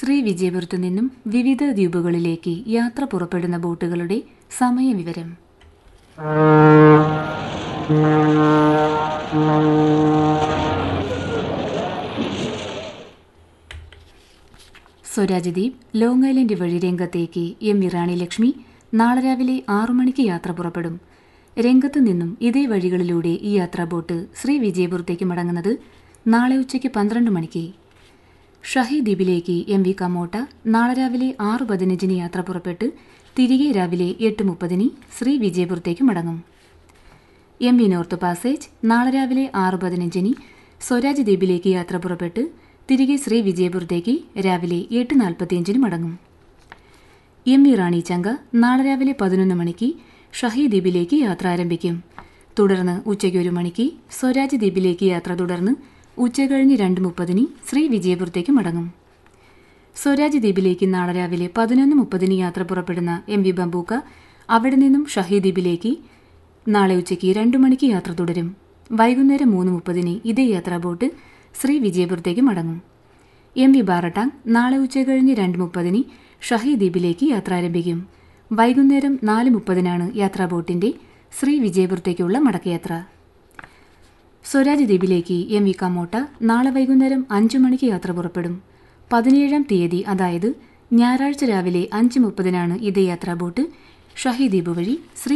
ശ്രീ വിജയപുരത്തു നിന്നും വിവിധ ദ്വീപുകളിലേക്ക് യാത്ര പുറപ്പെടുന്ന ബോട്ടുകളുടെ സമയവിവരം സ്വരാജ് ദ്വീപ് ലോങ് ഐലൻഡ് വഴി രംഗത്തേക്ക് എം ഇറാണി ലക്ഷ്മി നാളെ രാവിലെ ആറു മണിക്ക് യാത്ര പുറപ്പെടും രംഗത്തു നിന്നും ഇതേ വഴികളിലൂടെ ഈ യാത്രാ ബോട്ട് ശ്രീ വിജയപുരത്തേക്ക് മടങ്ങുന്നത് നാളെ ഉച്ചയ്ക്ക് പന്ത്രണ്ട് മണിക്ക് ഷഹി ദ്വീപിലേക്ക് എം വി കമോട്ട നാളെ രാവിലെ ആറ് പതിനഞ്ചിന് യാത്ര പുറപ്പെട്ട് തിരികെ രാവിലെ എട്ട് മുപ്പതിന് ശ്രീ വിജയപുരത്തേക്ക് മടങ്ങും എം വി നോർത്ത് പാസേജ് നാളെ രാവിലെ ആറ് പതിനഞ്ചിന് സ്വരാജ് ദ്വീപിലേക്ക് യാത്ര പുറപ്പെട്ട് തിരികെ ശ്രീ വിജയപുരത്തേക്ക് രാവിലെ എട്ട് നാൽപ്പത്തിയഞ്ചിന് മടങ്ങും എം വി റാണി ചങ്ക നാളെ രാവിലെ പതിനൊന്ന് മണിക്ക് ഷഹി ദ്വീപിലേക്ക് യാത്ര ആരംഭിക്കും തുടർന്ന് ഉച്ചയ്ക്ക് ഒരു മണിക്ക് സ്വരാജ് ദ്വീപിലേക്ക് യാത്ര തുടർന്ന് ഉച്ചകഴിഞ്ഞ് രണ്ട് മുപ്പതിന് ശ്രീ വിജയപുരത്തേക്ക് മടങ്ങും സ്വരാജ് ദ്വീപിലേക്ക് നാളെ രാവിലെ പതിനൊന്ന് മുപ്പതിന് യാത്ര പുറപ്പെടുന്ന എം വി ബംബൂക്ക അവിടെ നിന്നും ഷഹി ദ്വീപിലേക്ക് നാളെ ഉച്ചയ്ക്ക് രണ്ടു മണിക്ക് യാത്ര തുടരും വൈകുന്നേരം മൂന്ന് മുപ്പതിന് ഇതേ യാത്രാ ബോട്ട് ശ്രീ വിജയപുരത്തേക്ക് മടങ്ങും എം വി ബാറട്ടാങ് നാളെ ഉച്ചകഴിഞ്ഞ് രണ്ട് മുപ്പതിന് ഷഹി ദ്വീപിലേക്ക് യാത്ര ആരംഭിക്കും വൈകുന്നേരം നാല് മുപ്പതിനാണ് യാത്രാ ബോട്ടിന്റെ ശ്രീ വിജയപുരത്തേക്കുള്ള മടക്കയാത്ര സ്വരാജ് ദ്വീപിലേക്ക് എം വി കമോട്ട നാളെ വൈകുന്നേരം അഞ്ചു മണിക്ക് യാത്ര പുറപ്പെടും പതിനേഴാം തീയതി അതായത് ഞായറാഴ്ച രാവിലെ അഞ്ച് മുപ്പതിനാണ് ഇതേ യാത്രാ ബോട്ട് ഷഹി ദ്വീപ് വഴി ശ്രീ